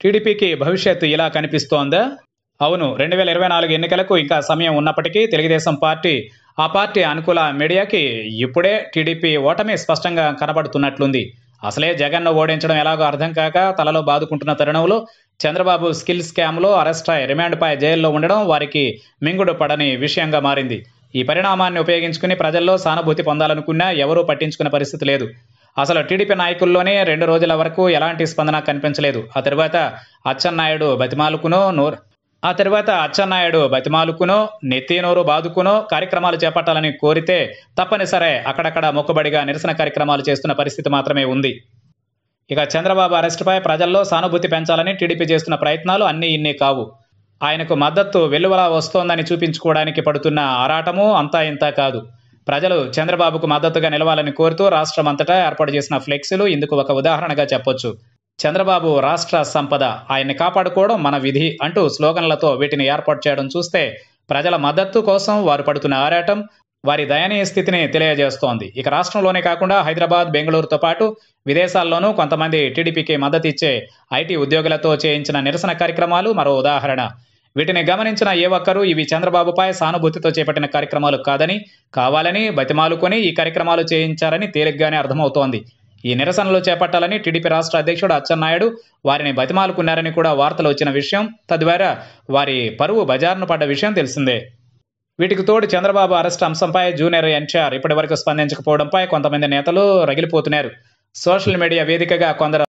టీడీపీకి భవిష్యత్తు ఇలా కనిపిస్తోందా అవును రెండు వేల ఇరవై నాలుగు ఎన్నికలకు ఇంకా సమయం ఉన్నప్పటికీ తెలుగుదేశం పార్టీ ఆ పార్టీ అనుకూల మీడియాకి ఇప్పుడే టీడీపీ ఓటమి స్పష్టంగా కనబడుతున్నట్లుంది అసలే జగన్ను ఓడించడం ఎలాగో అర్థం కాక తలలో బాదుకుంటున్న తరుణంలో చంద్రబాబు స్కిల్ స్కామ్లో అరెస్ట్ అయి రిమాండ్పై జైల్లో ఉండడం వారికి మింగుడు పడని విషయంగా మారింది ఈ పరిణామాన్ని ఉపయోగించుకుని ప్రజల్లో సానుభూతి పొందాలనుకున్నా ఎవరూ పట్టించుకున్న పరిస్థితి లేదు అసలు టీడీపీ నాయకుల్లోనే రెండు రోజుల వరకు ఎలాంటి స్పందన కనిపించలేదు ఆ తర్వాత అచ్చెన్నాయుడు బతిమాలుకునో నోరు ఆ తర్వాత అచ్చెన్నాయుడు బతిమాలుకునో నెత్తినోరు బాదుకునో కార్యక్రమాలు చేపట్టాలని కోరితే తప్పనిసరే అక్కడక్కడ మొక్కుబడిగా నిరసన కార్యక్రమాలు చేస్తున్న పరిస్థితి మాత్రమే ఉంది ఇక చంద్రబాబు అరెస్టుపై ప్రజల్లో సానుభూతి పెంచాలని టీడీపీ చేస్తున్న ప్రయత్నాలు అన్నీ ఇన్ని కావు ఆయనకు మద్దతు వెలువలా వస్తోందని చూపించుకోవడానికి పడుతున్న ఆరాటము అంతా ఇంత కాదు ప్రజలు చంద్రబాబుకు మద్దతుగా నిలవాలని కోరుతూ రాష్ట్రం అంతటా ఏర్పాటు చేసిన ఫ్లెక్సీలు ఇందుకు ఒక ఉదాహరణగా చెప్పొచ్చు చంద్రబాబు రాష్ట్ర సంపద ఆయన్ని కాపాడుకోవడం మన విధి అంటూ స్లోగన్లతో వీటిని ఏర్పాటు చేయడం చూస్తే ప్రజల మద్దతు కోసం వారు పడుతున్న ఆరాటం వారి దయనీయ స్థితిని తెలియజేస్తోంది ఇక రాష్ట్రంలోనే కాకుండా హైదరాబాద్ బెంగళూరుతో పాటు విదేశాల్లోనూ కొంతమంది టీడీపీకి మద్దతు ఇచ్చే ఐటీ ఉద్యోగులతో చేయించిన నిరసన కార్యక్రమాలు మరో ఉదాహరణ వీటిని గమనించిన ఏ ఒక్కరూ ఇవి చంద్రబాబుపై సానుభూతితో చేపట్టిన కార్యక్రమాలు కాదని కావాలని బతిమాలుకొని ఈ కార్యక్రమాలు చేయించారని తేలిగ్గానే అర్థమవుతోంది ఈ నిరసనలు చేపట్టాలని టీడీపీ రాష్ట్ర అధ్యక్షుడు అచ్చెన్నాయుడు వారిని బతిమాలుకున్నారని కూడా వార్తలు వచ్చిన విషయం తద్వారా వారి పరువు బజార్ను పడ్డ విషయం తెలిసిందే వీటికి తోడు చంద్రబాబు అరెస్ట్ అంశంపై జూనియర్ ఎన్టీఆర్ ఇప్పటి వరకు స్పందించకపోవడంపై కొంతమంది నేతలు రగిలిపోతున్నారు సోషల్ మీడియా వేదికగా కొందరు